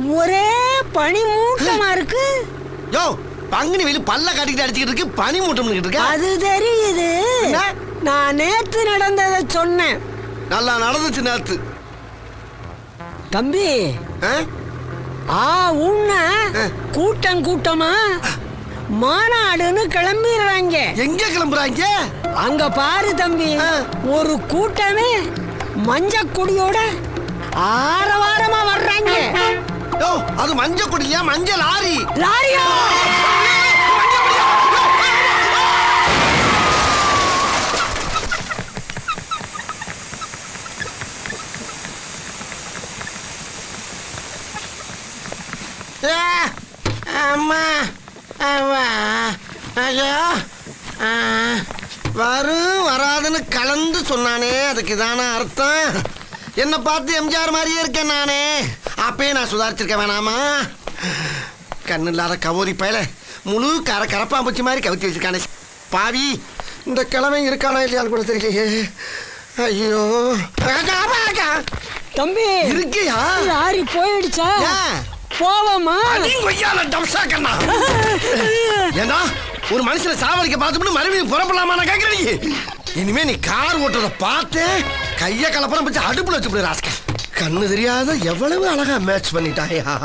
ஒரே பனி மூட்டமா இருக்கு யோ பங்குனி வெயில் பல்ல காட்டிக்கிட்டு அடிச்சுக்கிட்டு இருக்கு பனி மூட்டம் இருக்க அது தெரியுது என்ன? நான் நேத்து நடந்ததை சொன்னேன் நல்லா நடந்துச்சு நேத்து தம்பி ஆ? ஆ உன்ன ஆ. கூட்டம் கூட்டமா மாநாடுன்னு கிளம்பிடுறாங்க எங்க கிளம்புறாங்க அங்க பாரு தம்பி ஆ. ஒரு கூட்டமே மஞ்ச கொடியோட ஆரவாரமா வர்றாங்க யோ அது மஞ்ச கொடியா மஞ்சள் லாரி லாரியா ஏ, அம்மா அம்மா ஐயோ ஆ, வரும் வராதுன்னு கலந்து சொன்னானே அதுக்கு தானே அர்த்தம் என்னை பார்த்து எம்ஜிஆர் மாதிரியே இருக்கேன் நானே அப்பயே நான் சுதாரிச்சிருக்க வேணாமா கண்ணு இல்லாத கவோரி பயல முழு கர கரப்பாம்பூச்சி மாதிரி கவுத்தி வச்சிருக்கானே பாவி இந்த கிழமை இருக்கானா இல்லையான்னு கூட தெரியலையே ஐயோ அக்கா, அக்கா, அக்கா. தம்பி இருக்கியா லாரி போயிடுச்சா ஏன்? போவோமா அடி கொய்யால டம்சா கண்ணா ஏண்டா ஒரு மனுஷனை சாவடிக்க பார்த்துட்டு மறுபடியும் புறப்படலாமா நான் கேட்கிறேன் நீ இனிமே நீ கார் ஓட்டுறத பார்த்து கைய கலப்படம் வச்சு அடுப்புல வச்சு ராஸ்கல் கண்ணு தெரியாத எவ்வளவு அழகா மேட்ச் பண்ணிட்டாயா